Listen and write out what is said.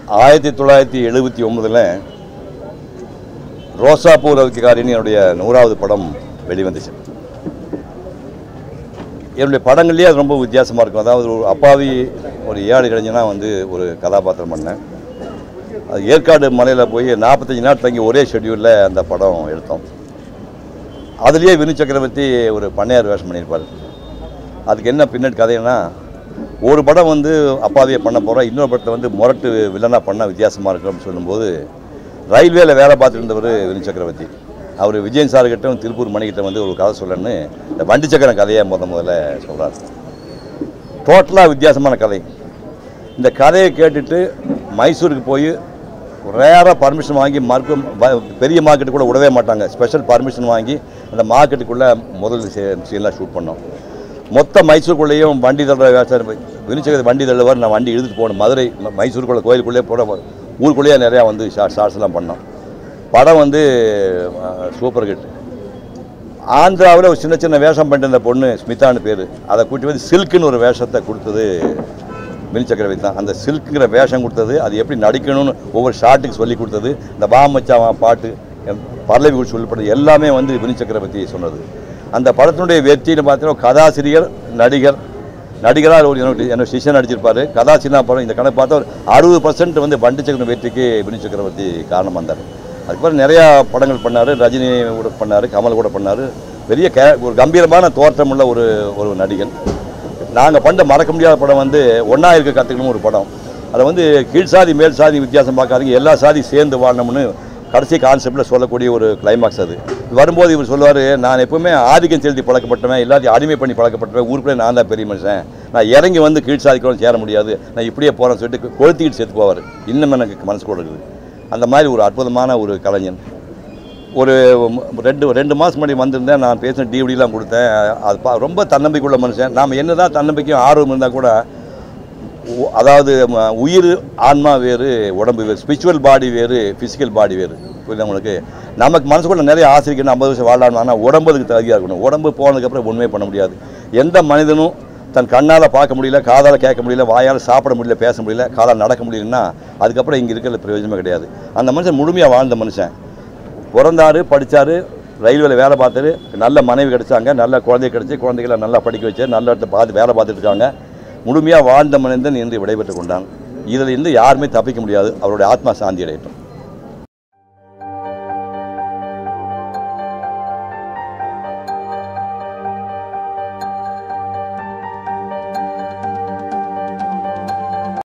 ஆயிரத்தி தொள்ளாயிரத்தி எழுபத்தி ஒன்பதில் ரோசாப்பூ ரவிக்காரின்னு என்னுடைய நூறாவது படம் வெளிவந்துச்சு என்னுடைய படங்கள்லேயே அது ரொம்ப வித்தியாசமாக இருக்கும் அதாவது ஒரு அப்பாவி ஒரு ஏழை இளைஞனா வந்து ஒரு கதாபாத்திரம் பண்ணேன் அது ஏற்காடு மலையில் போய் நாற்பத்தஞ்சு நாள் தங்கி ஒரே ஷெட்யூலில் அந்த படம் எடுத்தோம் அதுலேயே வினு சக்கரவர்த்தி ஒரு பண்ணையார் வேஷம் பண்ணியிருப்பார் அதுக்கு என்ன பின்னாடி கதைன்னா ஒரு படம் வந்து அப்பாவியை பண்ண போகிறோம் இன்னொரு படத்தை வந்து முரட்டு வில்லனாக பண்ணால் வித்தியாசமாக இருக்கும் அப்படின்னு சொல்லும்போது ரயில்வேல வேலை பார்த்துட்டு இருந்தவர் வினு சக்கரவர்த்தி அவர் விஜயன் சார்கிட்ட திருப்பூர் மணிக்கிட்ட வந்து ஒரு கதை சொல்லணுன்னு இந்த வண்டி சக்கரம் கதையை முத முதல்ல சொல்கிறார் டோட்டலாக வித்தியாசமான கதை இந்த கதையை கேட்டுட்டு மைசூருக்கு போய் ரேராக பர்மிஷன் வாங்கி மார்க்கு பெரிய மார்க்கெட்டு கூட விடவே மாட்டாங்க ஸ்பெஷல் பர்மிஷன் வாங்கி அந்த மார்க்கெட்டுக்குள்ளே முதல் சீன்லாம் ஷூட் பண்ணோம் மொத்த மைசூருக்குள்ளேயும் வண்டி தள்ளுற வேஷம் வினிச்சகத்தை வண்டி தள்ளுவார் நான் வண்டி இழுத்துட்டு போகணும் மதுரை ம- மைசூருக்குள்ள கோயிலுக்குள்ளே போட ஊருக்குள்ளேயே நிறையா வந்து ஷார்ட் ஷார்ட்ஸ்லாம் பண்ணோம் படம் வந்து சூப்பர் ஹிட் ஆந்திராவில் ஒரு சின்ன சின்ன வேஷம் பண்ணிட்டு இருந்த பொண்ணு ஸ்மிதான்னு பேர் அதை கூட்டி வந்து சில்க்குன்னு ஒரு வேஷத்தை கொடுத்தது மினி சக்கரவர்த்தி தான் அந்த சில்க்குங்கிற வேஷம் கொடுத்தது அது எப்படி நடிக்கணும்னு ஒவ்வொரு ஷாட்டுக்கு சொல்லி கொடுத்தது இந்த வா மச்சான் பாட்டு எம், பல்லவி குறித்து சொல்லப்பட்டது எல்லாமே வந்து வினி சக்கரவர்த்தி சொன்னது அந்த படத்தினுடைய வெற்றின்னு பார்த்தீங்கன்னா கதாசிரியர் நடிகர் நடிகராக ஒரு என்னோட என்னோட சிஷ்யன் நடிச்சிருப்பாரு கதாசிரியனா படம் இந்த கணக்கு பார்த்தா ஒரு அறுபது பர்சன்ட் வந்து வண்டி சக்கரம் வெற்றிக்கு வினி சக்கரவர்த்தி காரணமாக இருந்தார் அதுக்கப்புறம் நிறையா படங்கள் பண்ணார் ரஜினி கூட பண்ணார் கமல் கூட பண்ணார் பெரிய கே ஒரு கம்பீரமான தோற்றமுள்ள ஒரு ஒரு நடிகன் நாங்கள் பண்ண மறக்க முடியாத படம் வந்து ஒன்றா இருக்க கற்றுக்கணும் ஒரு படம் அதை வந்து கீழ் சாதி மேல் சாதி வித்தியாசம் பார்க்காதீங்க எல்லா சாதி சேர்ந்து வாழணும்னு கடைசி கான்செப்டில் சொல்லக்கூடிய ஒரு கிளைமாக்ஸ் அது வரும்போது இவர் சொல்லுவார் நான் எப்பவுமே ஆதிக்கம் செலுத்தி பழக்கப்பட்டவன் எல்லாத்தையும் அடிமை பண்ணி பழக்கப்பட்டவன் ஊருக்குள்ளே நான் தான் பெரிய மனுஷன் நான் இறங்கி வந்து கீழ் சாதிக்கூட சேர முடியாது நான் இப்படியே போகிறேன்னு சொல்லிட்டு கொளுத்திக்கிட்டு சேர்த்து போவார் இன்னும் எனக்கு மனசு கூட இருக்குது அந்த மாதிரி ஒரு அற்புதமான ஒரு கலைஞன் ஒரு ம- ரெண்டு ரெண்டு மாதம் முன்னாடி வந்திருந்தேன் நான் பேசின டிவிடிலாம் கொடுத்தேன் அது பா ரொம்ப தன்னம்பிக்கையுள்ள மனுஷன் நாம் என்ன தான் தன்னம்பிக்கையும் ஆர்வம் இருந்தால் கூட உ- அதாவது ம- உயிர் ஆன்மா வேறு உடம்பு வேறு ஸ்பிரிச்சுவல் பாடி வேறு ஃபிசிக்கல் பாடி வேறு புரியுதா உங்களுக்கு நமக்கு மனசுக்குள்ள நிறைய ஆசை இருக்குன்னு ஐம்பது வருஷம் வாழலாம் ஆனால் உடம்புக்கு தகுதியாக இருக்கணும் உடம்பு போனதுக்கப்புறம் ஒன்றுமே பண்ண முடியாது எந்த மனிதனும் தன் கண்ணால் பார்க்க முடியல காதால் கேட்க முடியல வாயால் சாப்பிட முடியல பேச முடியல காலால் நடக்க முடியலன்னா அதுக்கப்புறம் இங்கே இருக்கிற பிரயோஜனமே கிடையாது அந்த மனுஷன் முழுமையாக வாழ்ந்த மனுஷன் பிறந்தாரு படித்தார் ரயில்வேல வேலை பார்த்தாரு நல்ல மனைவி கிடைச்சாங்க நல்ல குழந்தை கிடைச்சி குழந்தைகளை நல்லா படிக்க வச்சு நல்ல இடத்துல பார்த்து வேலை பார்த்துட்டு இருக்காங்க முழுமையாக வாழ்ந்த மனிதன் இன்று விடைபெற்று கொண்டான் இதில் இருந்து யாருமே தப்பிக்க முடியாது அவருடைய ஆத்மா சாந்தி அடையட்டும்